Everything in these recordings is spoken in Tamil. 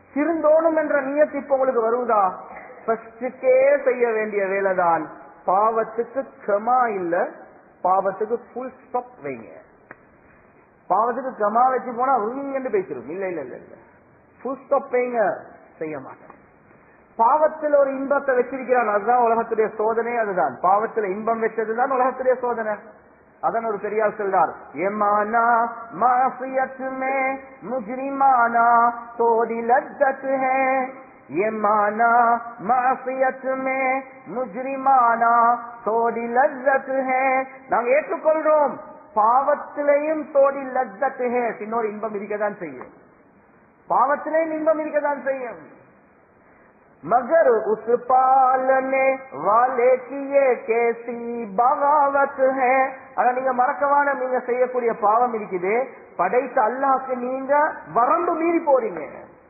திருந்தோணும் என்ற நியத்து இப்ப உங்களுக்கு வருவதா ஃபர்ஸ்டுக்கே செய்ய வேண்டிய வேலைதான் பாவத்துக்கு கமா இல்ல பாவத்துக்கு ஃபுல் ஸ்டாப் வைங்க பாவத்துக்கு கமா வச்சு போனா உருங்கன்னு பேசிடும் இல்ல இல்ல இல்ல இல்ல ஃபுல் ஸ்டாப் வைங்க செய்ய மாட்டேன் பாவத்தில் ஒரு இன்பத்தை வச்சிருக்கிறான் அதுதான் உலகத்துடைய சோதனை அதுதான் பாவத்தில் இன்பம் வச்சதுதான் உலகத்துடைய சோதனை அதன் ஒரு பெரியார் சொல்றார் எமானா மாசியத் மே முஜ்ரிமானா தோடி லத்தத் ஹே எமானா மாசியத் மே முஜ்ரிமானா தோடி லத்தத் ஹே நாங்க ஏற்றுக்கொள்றோம் பாவத்திலையும் தோடி லத்தத் ஹே இன்னொரு இன்பம் இருக்கதான் செய்யும் பாவத்திலையும் இன்பம் இருக்கதான் செய்யும் मगर उस पालने वाले की ये कैसी बगावत है ஆனா நீங்க மறக்கவான நீங்க செய்யக்கூடிய பாவம் இருக்குது படைத்த அல்லாஹ்க்கு நீங்க வரம்பு மீறி போறீங்க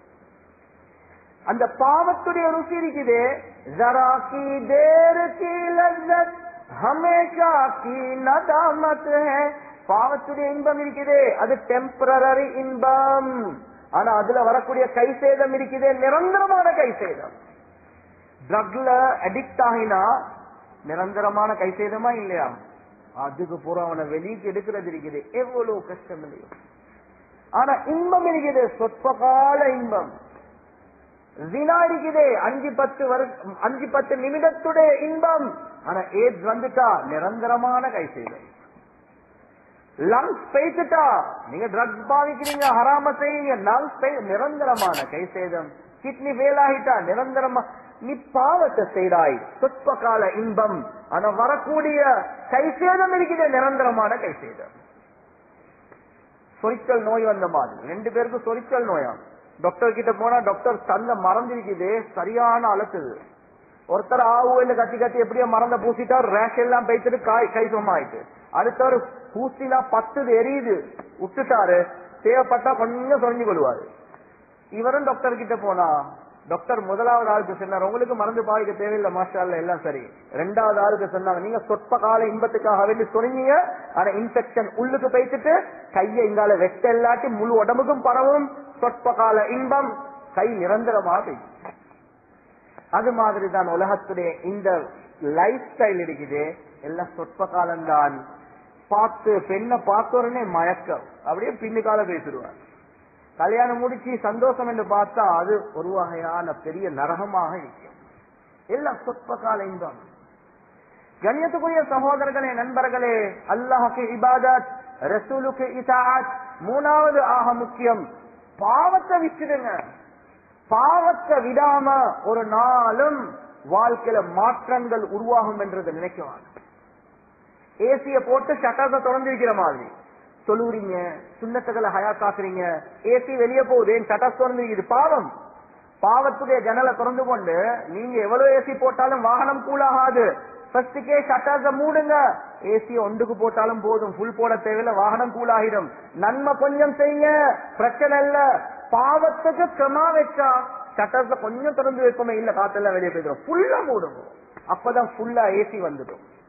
அந்த பாவத்துடைய ருசி இருக்குது ஜரா கி தேர் கி லzzத் ஹமேஷா கி நதாமத் ஹை பாவத்துடைய இன்பம் இருக்குது அது டெம்பரரி இன்பம் ஆனா அதுல வரக்கூடிய கை சேதம் இருக்குது நிரந்தரமான கை சேதம் ட்ரக்ல அடிக்ட் ஆகினா நிரந்தரமான கை சேதமா இல்லையா அதுக்கு பூரா அவனை வெளியே எடுக்கிறது இருக்குது எவ்வளவு கஷ்டம் இல்லையோ ஆனா இன்பம் இருக்குது சொற்ப கால இன்பம் ஜினா இருக்குது அஞ்சு பத்து வருஷம் அஞ்சு பத்து நிமிடத்துடைய இன்பம் ஆனா ஏஜ் வந்துட்டா நிரந்தரமான கை சேதம் லங்ஸ் பேசிட்டா நீங்க ட்ரக்ஸ் பாவிக்கிறீங்க ஹராம செய்யுங்க லங்ஸ் நிரந்தரமான கை சேதம் கிட்னி ஃபெயில் ஆகிட்டா நிரந்தரமா நீ பாவத்தை செய்தாய் சொற்ப கால இன்பம் ஆனா வரக்கூடிய கை சேதம் இருக்கிற நிரந்தரமான கை சேதம் சொரிச்சல் நோய் வந்த மாதிரி ரெண்டு பேருக்கும் சொரிச்சல் நோயா டாக்டர் கிட்ட போனா டாக்டர் தந்த மறந்திருக்குது சரியான அழுத்துது ஒருத்தர் ஆவுல கத்தி கத்தி எப்படியோ மறந்த பூசிட்டார் ரேஷ் எல்லாம் பைத்துட்டு காய் கை சும்மாயிட்டு அடுத்தவர் பூசிலாம் பத்துது எரியுது விட்டுட்டாரு தேவைப்பட்டா கொஞ்சம் சொரிஞ்சு கொள்வாரு இவரும் டாக்டர் கிட்ட போனா டாக்டர் முதலாவது ஆளுக்கு சொன்னார் உங்களுக்கு மருந்து பாதிக்க தேவையில்லை மாஸ்டர்ல எல்லாம் சரி ரெண்டாவது ஆளுக்கு சொன்னாங்க நீங்க சொற்ப கால இன்பத்துக்காக வேண்டி சொன்னீங்க ஆனா இன்ஃபெக்ஷன் உள்ளுக்கு போய்த்துட்டு கையை இங்கால வெட்ட இல்லாட்டி முழு உடம்புக்கும் பரவும் சொற்ப கால இன்பம் கை நிரந்தரமாக போயிடுச்சு. அது மாதிரி தான் உலகத்துடைய இந்த லைஃப் ஸ்டைல் இருக்குது எல்லாம் சொற்ப காலம்தான் பார்த்து பெண்ணை பார்த்த உடனே மயக்கம் அப்படியே பின்னுக்கால பேசிடுவார் கல்யாணம் முடிச்சு சந்தோஷம் என்று பார்த்தா அது ஒரு வகையான பெரிய நரகமாக இருக்கும் எல்லாம் சொற்ப கால இன்பம் கண்ணியத்துக்குரிய சகோதரர்களே நண்பர்களே அல்லாஹுக்கு இபாதத் ரசூலுக்கு இதாத் மூணாவது ஆக முக்கியம் பாவத்தை விட்டுடுங்க பாவத்தை விடாம ஒரு நாளும் வாழ்க்கையில மாற்றங்கள் உருவாகும் என்றதை நினைக்குவாங்க ஏசிய போட்டு சட்டத்தை திறந்து வைக்கிற மாதிரி சொல்லுறீங்க சுண்ணத்துக்களை ஹயாத்தாக்குறீங்க ஏசி வெளியே போகுது சட்டத்தை திறந்து இது பாவம் பாவத்துடைய ஜன்னலை திறந்து கொண்டு நீங்க எவ்வளவு ஏசி போட்டாலும் வாகனம் கூலாகாது ஃபர்ஸ்டுக்கே ஷட்டர்ஸ மூடுங்க ஏசி ஒன்றுக்கு போட்டாலும் போதும் ஃபுல் போட தேவையில்ல வாகனம் கூலாகிடும் நன்மை கொஞ்சம் செய்யுங்க பிரச்சனை இல்ல பாவத்துக்கு கிரமா வச்சா ஷட்டர்ஸ்ல கொஞ்சம் திறந்து வைப்போமே இல்ல காத்தெல்லாம் வெளியே போயிடும் ஃபுல்லா மூடுங்க அப்பதான் ஃபுல்லா ஏசி வந்துடும்